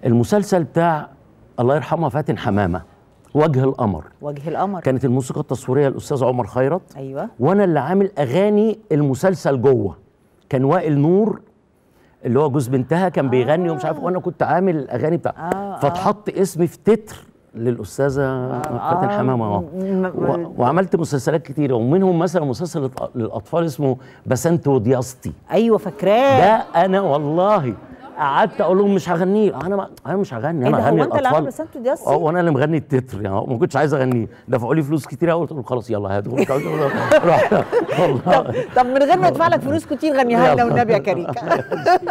المسلسل بتاع الله يرحمه فاتن حمامه وجه القمر وجه القمر كانت الموسيقى التصويريه الاستاذ عمر خيرت ايوه وانا اللي عامل اغاني المسلسل جوه كان وائل نور اللي هو جوز بنتها كان بيغني ومش عارف وانا كنت عامل الاغاني بتاع آه، فاتحط اسمي في تتر للاستاذه فاتن حمامه اه م- و- وعملت مسلسلات كتيره ومنهم مثلا مسلسل للأط- للاطفال اسمه بسنت ودياستي ايوه فاكراه ده انا والله قعدت اقول لهم مش هغنيه انا ما انا مش هغني ايه انا ده هغني هو انت اللي عامل الاطفال بسنت دياستي؟ اه وانا اللي مغني التتر يعني ما كنتش عايز اغنيه دفعوا لي فلوس كتير قوي قلت لهم خلاص يلا هاتوا رحت والله طب من غير ما ادفع لك فلوس كتير غنيها لنا والنبي يا كريكه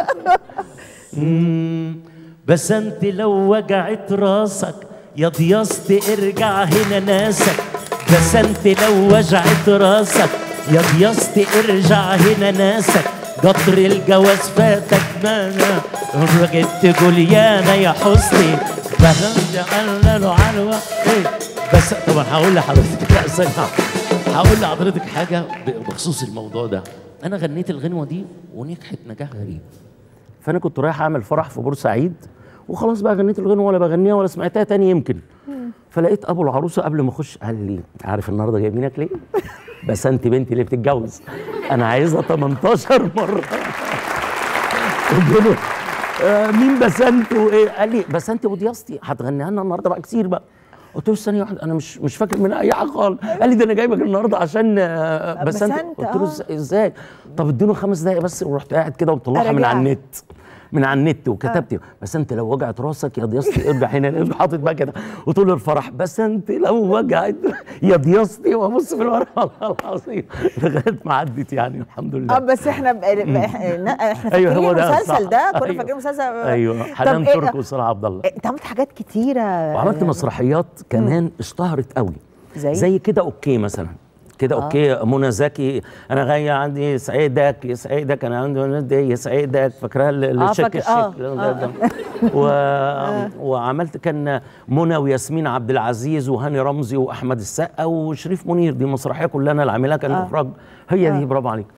مم، بس انت لو وجعت راسك يا ضياستي ارجع هنا ناسك بس انت لو وجعت راسك يا ضياستي ارجع هنا ناسك قطر الجواز فاتك مانا جبت جوليانا يا حسني بهند على على إيه؟ بس طبعا هقول لحضرتك لا استنى هقول لحضرتك حاجه بخصوص الموضوع ده انا غنيت الغنوه دي ونجحت نجاح غريب فانا كنت رايح اعمل فرح في بورسعيد وخلاص بقى غنيت الغنوه ولا بغنيها ولا سمعتها تاني يمكن فلقيت ابو العروسه قبل ما اخش قال لي عارف النهارده جايبينك ليه؟ بس انت بنتي اللي بتتجوز انا عايزها 18 مره قلت له آه مين بسنت وايه؟ قال لي بسنت ودياستي هتغنيها لنا النهارده بقى كتير بقى قلت له ثانية واحدة أنا مش مش فاكر منها أي حاجة خالص، قال لي ده أنا جايبك النهاردة عشان آه، بسنت، بسنت، قلت له آه. إز- إزاي؟ طب اديله خمس دقايق بس ورحت قاعد كده ومطلعها من على أراجعها. النت من على النت وكتبت بس انت لو وجعت راسك يا ضياستي ارجع هنا لأنه حاطط بقى كده وطول الفرح بس انت لو وجعت يا ضياستي وابص في الورقه والله العظيم لغايه ما عدت يعني الحمد اه لله بس احنا ب... ب... احنا احنا أيوة، فاكرين هو ده المسلسل صح. ده كنا أيوة. فاكرين مسلسل ايوه طب حنان إيه- ترك وصلاح عبد الله انت عملت حاجات كتيره وعملت مسرحيات كمان اشتهرت قوي زي؟ زي كده اوكي مثلا كده اوكي منى زكي انا غاية عندي يسعدك يسعدك انا عندي ولد يسعدك فاكراها ال- آه، الشك فاكر- الشك آه، ده- ده. و... وعملت كان منى وياسمين عبد العزيز وهاني رمزي واحمد السقا وشريف منير دي مسرحيه كلها انا اللي عاملها كان الاخراج هي دي برافو عليك